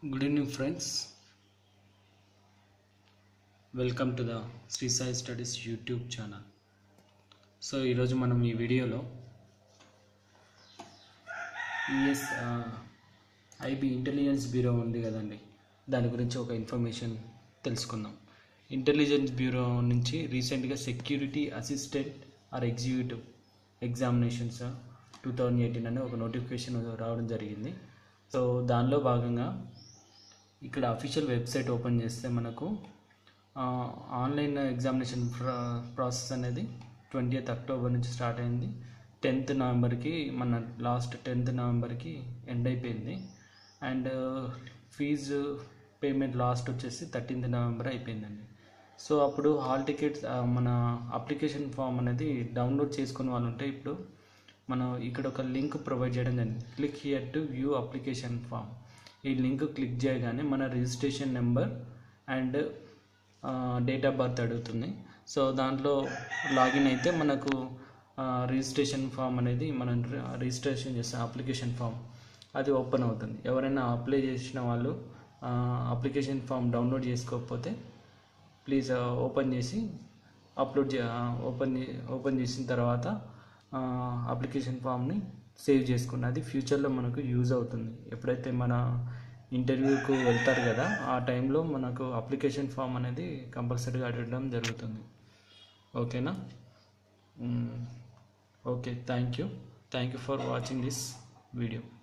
good evening friends welcome to the Shri Sai studies YouTube channel so ఈరోజు మనం ఈ వీడియోలో ఈఎస్ ఐబీ ఇంటెలిజెన్స్ బ్యూరో ఉంది కదండి దాని గురించి ఒక ఇన్ఫర్మేషన్ తెలుసుకుందాం ఇంటెలిజెన్స్ బ్యూరో నుంచి రీసెంట్గా security assistant or executive examinations two thousand eighteen అనే ఒక నోటిఫికేషన్ రావడం జరిగింది సో దానిలో భాగంగా ఇక్కడ అఫీషియల్ వెబ్సైట్ ఓపెన్ చేస్తే మనకు ఆ, ఆన్లైన్ ఎగ్జామినేషన్ ప్రా ప్రాసెస్ అనేది ట్వంటీ అక్టోబర్ నుంచి స్టార్ట్ అయింది టెన్త్ నవంబర్కి మన లాస్ట్ టెన్త్ నవంబర్కి ఎండ్ అయిపోయింది అండ్ ఫీజు పేమెంట్ లాస్ట్ వచ్చేసి థర్టీన్త్ నవంబర్ అయిపోయిందండి సో అప్పుడు హాల్ టికెట్స్ ఆ, మన అప్లికేషన్ ఫామ్ అనేది డౌన్లోడ్ చేసుకునే వాళ్ళు ఉంటే ఇప్పుడు మనం ఇక్కడ ఒక లింక్ ప్రొవైడ్ చేయడం జరిగింది click here to view application form ఈ లింక్ క్లిక్ చేయగానే మన registration number and date of birth అడుగుతుంది సో దాంట్లో లాగిన్ అయితే మనకు రిజిస్ట్రేషన్ ఫామ్ అనేది మనం రిజిస్ట్రేషన్ చేస్తాం అప్లికేషన్ ఫామ్ అది ఓపెన్ అవుతుంది ఎవరైనా అప్లై చేసిన వాళ్ళు అప్లికేషన్ ఫామ్ డౌన్లోడ్ చేసుకోకపోతే ప్లీజ్ ఓపెన్ చేసి అప్లోడ్ చే ఓపెన్ ఓపెన్ చేసిన తర్వాత అప్లికేషన్ ఫామ్ని సేవ్ చేసుకుని అది ఫ్యూచర్లో మనకు యూజ్ అవుతుంది ఎప్పుడైతే మన ఇంటర్వ్యూకు వెళ్తారు కదా ఆ టైంలో మనకు అప్లికేషన్ ఫామ్ అనేది కంపల్సరీగా అడగడం జరుగుతుంది ఓకేనా okay thank you thank you for watching this video